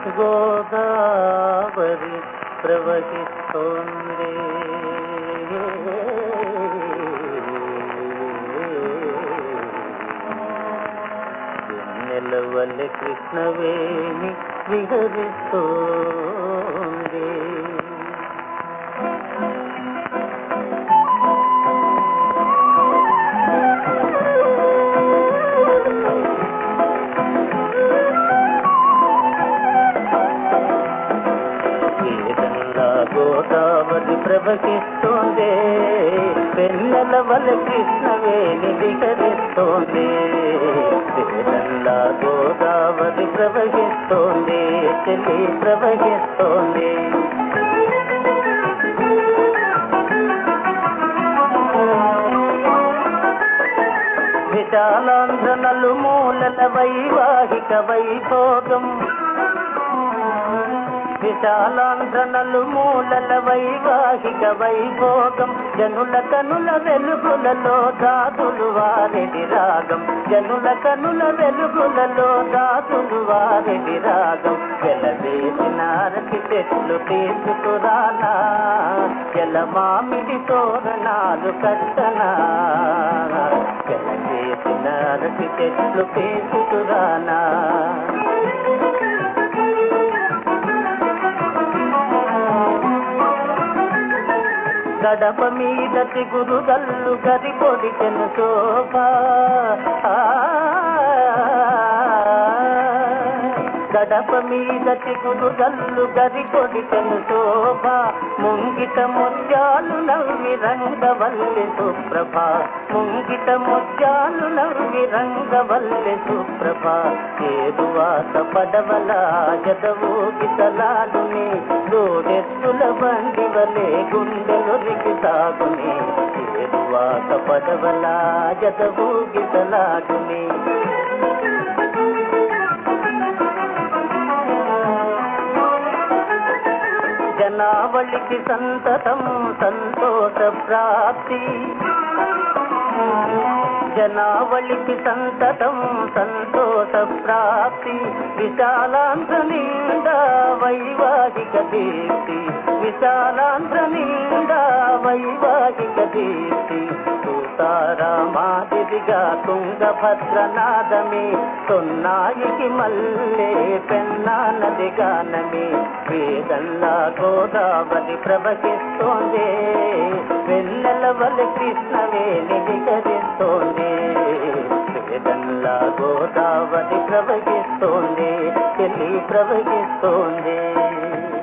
గోదావరి ప్రవహిస్తోంది నెలవల్లె కృష్ణవేణి విహరిస్తోంది వేదంలా గోదావరి ప్రవహిస్తోంది పెన్నెల వల కృష్ణవేణి విహరిస్తోంది వేదంలా గోదావరి ప్రవహిస్తోంది చెల్లి ప్రవహిస్తోంది విశాలాంధ్ర నలుమూలల వైవాహిక వైభోగం విశాలాంధ్ర నలుమూలల వైవాహిక వైభోగం జనుల కనుల వెలుగులలో దాతులు వారెడి రాగం జనుల కనుల వెలుగులలో దాతులు వారెడి రాగం వెలవేసిన అరటి చెట్లు తీసుకురానా జల మామిడి తోరణాలు కట్టనా వెలవేసిన అరటి చెట్లు తీసుకురానా గడప మీద తిగురు గల్లు గది పొడిచెను శోభ ఆ, గడప మీద తిగురు గల్లు గది పొడిచెను శోభ ముంగిట ముత్యాలు నవ్వి రంగవల్లి సుప్రభ ముంగిట ముత్యాలు నవ్వి రంగవల్లి సుప్రభ ఏదువాత పడవల జదవు గితలాడుని దూడెత్తుల బండి వలె గుండెలొరికి సాగుని ఏదువాత పడవల జదవు గితలాడుని జనావళికి సంతతం సంతోష ప్రాప్తి జనావళికి సంతతం సంతోష ప్రాప్తి విశాలాంధ్ర నిండా వైవాహిక దీప్తి విశాలాంధ్ర నిండా వైవాహిక దీప్తి సూతారామాదిరిగా తుంగభద్రనాదమే తొన్నాయికి మల్లే పెన్నా నది గానమే వేదల్లా గోదావరి ప్రవహిస్తోంది వెన్నెల వల కృష్ణవేణి వికరిస్తోంది వేదల్లా గోదావరి ప్రవహిస్తోంది చెల్లి ప్రవహిస్తోంది